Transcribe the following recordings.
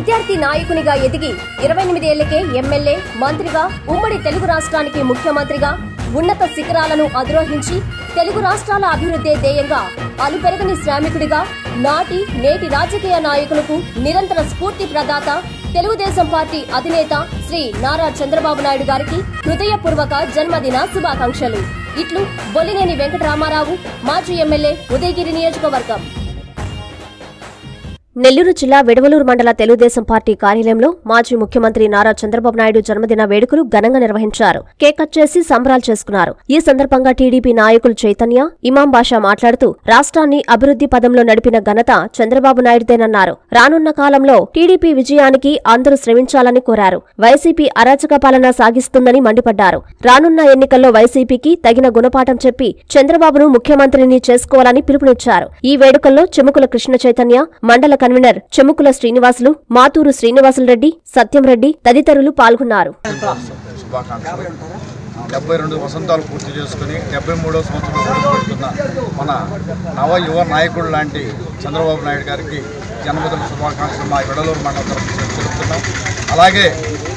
విద్యార్థి నాయకునిగా ఎదిగి ఇరవై ఎనిమిది ఏళ్లకే ఎమ్మెల్యే మంత్రిగా ఉమ్మడి తెలుగు రాష్ట్రానికి ముఖ్యమంత్రిగా ఉన్నత శిఖరాలను అధిరోహించి తెలుగు రాష్ట్రాల అభివృద్ధే ధ్యేయంగా అలుపెరగని శ్రామికుడిగా నాటి నేటి రాజకీయ నాయకులకు నిరంతర స్ఫూర్తి ప్రదాత తెలుగుదేశం పార్టీ అధినేత శ్రీ నారా చంద్రబాబు నాయుడు గారికి హృదయపూర్వక జన్మదిన శుభాకాంక్షలు ఇట్లు బొల్లినేని వెంకటరామారావు మాజీ ఎమ్మెల్యే ఉదయగిరి నియోజకవర్గం నెల్లూరు జిల్లా వెడవలూరు మండల తెలుగుదేశం పార్టీ కార్యాలయంలో మాజీ ముఖ్యమంత్రి నారా చంద్రబాబు నాయుడు జన్మదిన వేడుకలు ఘనంగా నిర్వహించారు కేక్ కట్ చేసి సంబరాలు చేసుకున్నారు ఈ సందర్భంగా టీడీపీ నాయకులు చైతన్య ఇమాం బాషా మాట్లాడుతూ రాష్ట్రాన్ని అభివృద్ధి పదంలో నడిపిన ఘనత చంద్రబాబు నాయుడుదేనన్నారు రానున్న కాలంలో టీడీపీ విజయానికి అందరూ శ్రమించాలని కోరారు వైసీపీ అరాచక పాలన సాగిస్తుందని మండిపడ్డారు రానున్న ఎన్నికల్లో వైసీపీకి తగిన గుణపాఠం చెప్పి చంద్రబాబును ముఖ్యమంత్రిని చేసుకోవాలని పిలుపునిచ్చారు ఈ వేడుకల్లో చెముకుల కృష్ణ చైతన్య మండల కన్వీనర్ చెముకుల శ్రీనివాసులు మాతూరు శ్రీనివాసులు రెడ్డి సత్యం రెడ్డి తదితరులు పాల్గొన్నారు శుభాకాంక్షలు డెబ్బై రెండు వసంతాలు పూర్తి చేసుకుని డెబ్బై మూడో సంవత్సరంలో అడుగుపెడుతున్న మన నవ యువ నాయకుడు లాంటి చంద్రబాబు నాయుడు గారికి జన్మదిన శుభాకాంక్షలు మా విడలూరు మండలం తరఫున తెలుపుతున్నాం అలాగే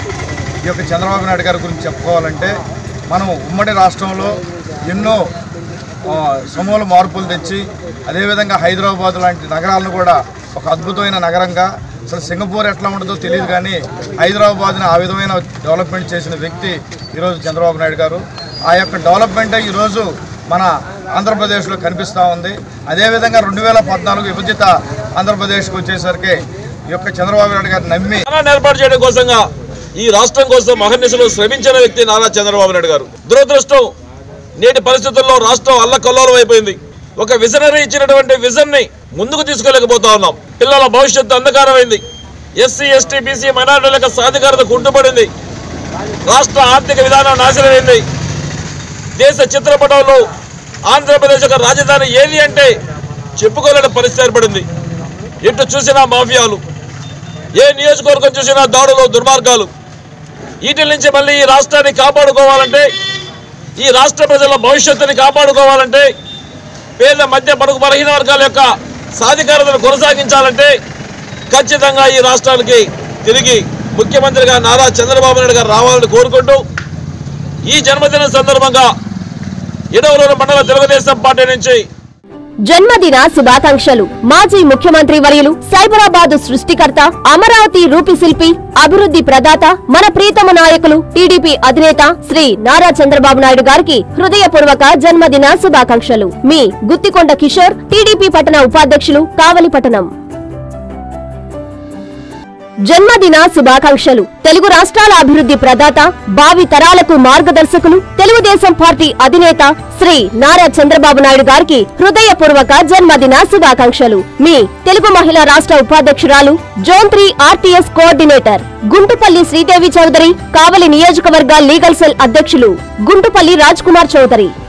ఈ యొక్క చంద్రబాబు నాయుడు గారి గురించి చెప్పుకోవాలంటే మనం ఉమ్మడి రాష్ట్రంలో ఎన్నో ఆ, సమూల మార్పులు తెచ్చి అదేవిధంగా హైదరాబాద్ లాంటి నగరాలను కూడా ఒక అద్భుతమైన నగరంగా అసలు సింగపూర్ ఎట్లా ఉంటుందో తెలియదు కానీ హైదరాబాద్ని ఆ విధమైన డెవలప్మెంట్ చేసిన వ్యక్తి ఈరోజు చంద్రబాబు నాయుడు గారు ఆ యొక్క డెవలప్మెంటే ఈరోజు మన ఆంధ్రప్రదేశ్లో కనిపిస్తూ ఉంది అదేవిధంగా రెండు వేల పద్నాలుగు విభజిత ఆంధ్రప్రదేశ్కి వచ్చేసరికి ఈ యొక్క చంద్రబాబు నాయుడు గారు నమ్మి తెలంగాణ ఏర్పాటు చేయడం కోసంగా ఈ రాష్ట్రం కోసం అహర్నిశలు శ్రమించిన వ్యక్తి నారా చంద్రబాబు నాయుడు గారు దురదృష్టం నేటి పరిస్థితుల్లో రాష్ట్రం అల్లకల్లోలం అయిపోయింది ఒక విజనరీ ఇచ్చినటువంటి విజన్ ని ముందుకు తీసుకెళ్ళకపోతా ఉన్నాం పిల్లల భవిష్యత్తు అంధకారమైంది ఎస్సీ ఎస్టీ బీసీ మైనార్టీలకు సాధికారత కుంటుపడింది రాష్ట్ర ఆర్థిక విధానం నాశనమైంది దేశ చిత్రపటంలో ఆంధ్రప్రదేశ్ యొక్క రాజధాని ఏది అంటే చెప్పుకోలేని పరిస్థితి ఏర్పడింది ఎటు చూసినా మాఫియాలు ఏ నియోజకవర్గం చూసినా దాడులు దుర్మార్గాలు వీటి నుంచి మళ్ళీ ఈ రాష్ట్రాన్ని కాపాడుకోవాలంటే ఈ రాష్ట్ర ప్రజల భవిష్యత్తుని కాపాడుకోవాలంటే పేద మధ్య బడుగు బలహీన వర్గాల యొక్క సాధికారతను కొనసాగించాలంటే ఖచ్చితంగా ఈ రాష్ట్రానికి తిరిగి ముఖ్యమంత్రిగా నారా చంద్రబాబు నాయుడు గారు రావాలని కోరుకుంటూ ఈ జన్మదిన సందర్భంగా ఇడవలూరు మండల తెలుగుదేశం పార్టీ నుంచి జన్మదిన శుభాకాంక్షలు మాజీ ముఖ్యమంత్రి వర్యులు సైబరాబాద్ సృష్టికర్త అమరావతి రూపిశిల్పి అభివృద్ధి ప్రదాత మన ప్రీతమ నాయకులు టీడీపీ అధినేత శ్రీ నారా చంద్రబాబు నాయుడు గారికి హృదయపూర్వక జన్మదిన శుభాకాంక్షలు మీ గుత్తికొండ కిషోర్ టీడీపీ పట్టణ ఉపాధ్యక్షులు కావలి పట్టణం జన్మదిన శుభాకాంక్షలు తెలుగు రాష్ట్రాల అభివృద్ధి ప్రదాత భావి తరాలకు మార్గదర్శకులు తెలుగుదేశం పార్టీ అధినేత శ్రీ నారా చంద్రబాబు నాయుడు గారికి హృదయపూర్వక జన్మదిన శుభాకాంక్షలు మీ తెలుగు మహిళా రాష్ట్ర ఉపాధ్యక్షురాలు zone three RTS coordinator Guntupalli Sridevi Chowdary Kavali నియోజకవర్గ లీగల్ సెల్ అధ్యక్షులు గుంటుపల్లి రాజ్ కుమార్ చౌదరి